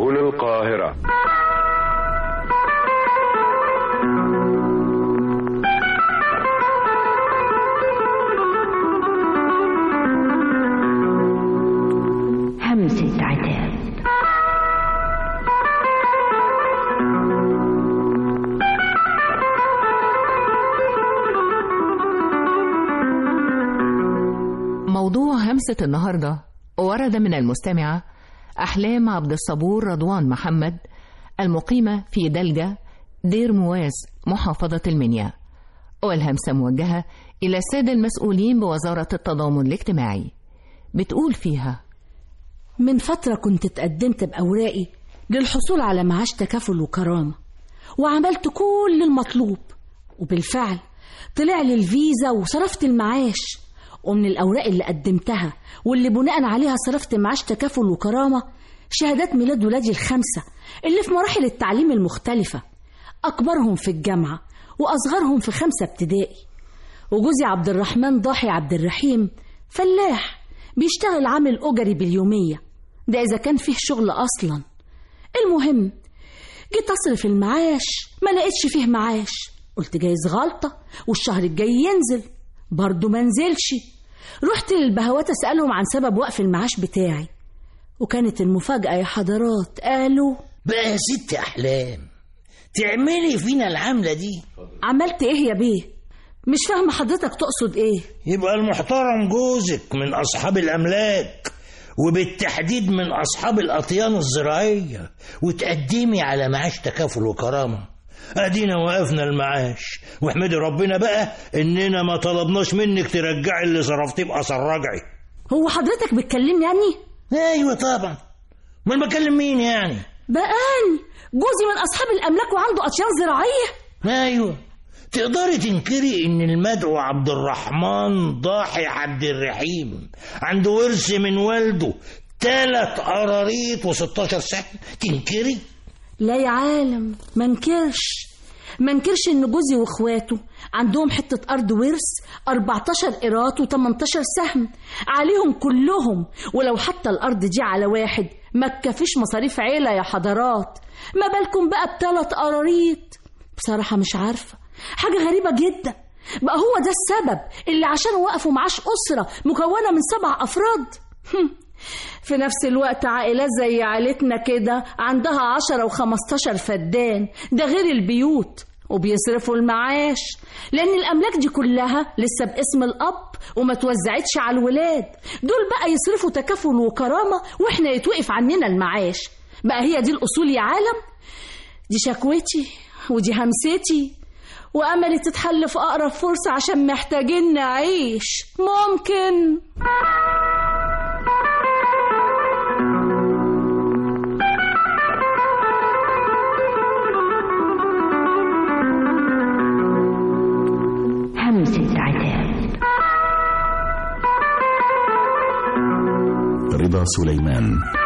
هنا القاهرة همسة عتاب موضوع همسة النهاردة ورد من المستمعة أحلام عبد الصبور رضوان محمد المقيمة في دلجة دير مواز محافظة المنيا والهمسة موجهة إلى السادة المسؤولين بوزارة التضامن الاجتماعي بتقول فيها من فترة كنت اتقدمت بأوراقي للحصول على معاش تكافل وكرامة وعملت كل المطلوب وبالفعل طلع لي الفيزا وصرفت المعاش ومن الأوراق اللي قدمتها واللي بناء عليها صرفت معاش تكافل وكرامة شهادات ميلاد ولادي الخمسة اللي في مراحل التعليم المختلفة أكبرهم في الجامعة وأصغرهم في خمسة ابتدائي وجوزي عبد الرحمن ضاحي عبد الرحيم فلاح بيشتغل عامل أجري باليومية ده إذا كان فيه شغل أصلا المهم جيت أصرف المعاش ما لقيتش فيه معاش قلت جايز غلطة والشهر الجاي ينزل برضه ما نزلش رحت للبهوات أسألهم عن سبب وقف المعاش بتاعي وكانت المفاجأة يا حضرات قالوا بقى يا ست أحلام تعملي فينا العملة دي عملت إيه يا بيه مش فاهمة حضرتك تقصد إيه يبقى المحترم جوزك من أصحاب الأملاك وبالتحديد من أصحاب الأطيان الزراعية وتقدمي على معاش تكافل وكرامة أدينا وقفنا المعاش واحمدي ربنا بقى إننا ما طلبناش منك ترجعي اللي صرفتيه بأثر رجعي هو حضرتك بتكلمني عني أيوة طبعا ما بكلم مين يعني بقاني جوزي من أصحاب الأملاك وعنده أطيان زراعية أيوة تقدري تنكري ان المدعو عبد الرحمن ضاحي عبد الرحيم عنده ورث من والده تلات قراريط و16 سهم تنكري لا يا عالم منكرش منكرش ان جوزي واخواته عندهم حتة أرض ورث 14 قيراط و18 سهم عليهم كلهم ولو حتى الأرض دي على واحد ما تكفيش مصاريف عيلة يا حضرات ما بالكم بقى بتلات قراريط بصراحة مش عارفة حاجة غريبة جدا بقى هو ده السبب اللي عشان وقفوا معاش أسرة مكونة من سبع أفراد في نفس الوقت عائلات زي عائلتنا كده عندها عشرة وخمستاشر فدان ده غير البيوت وبيصرفوا المعاش لأن الأملاك دي كلها لسه باسم الأب وما توزعتش على الولاد دول بقى يصرفوا تكافل وكرامة وإحنا يتوقف عننا المعاش بقى هي دي الأصول يا عالم دي شكوتي ودي همستي وأملي تتحل في أقرب فرصة عشان محتاجين نعيش ممكن همسة عتاب رضا سليمان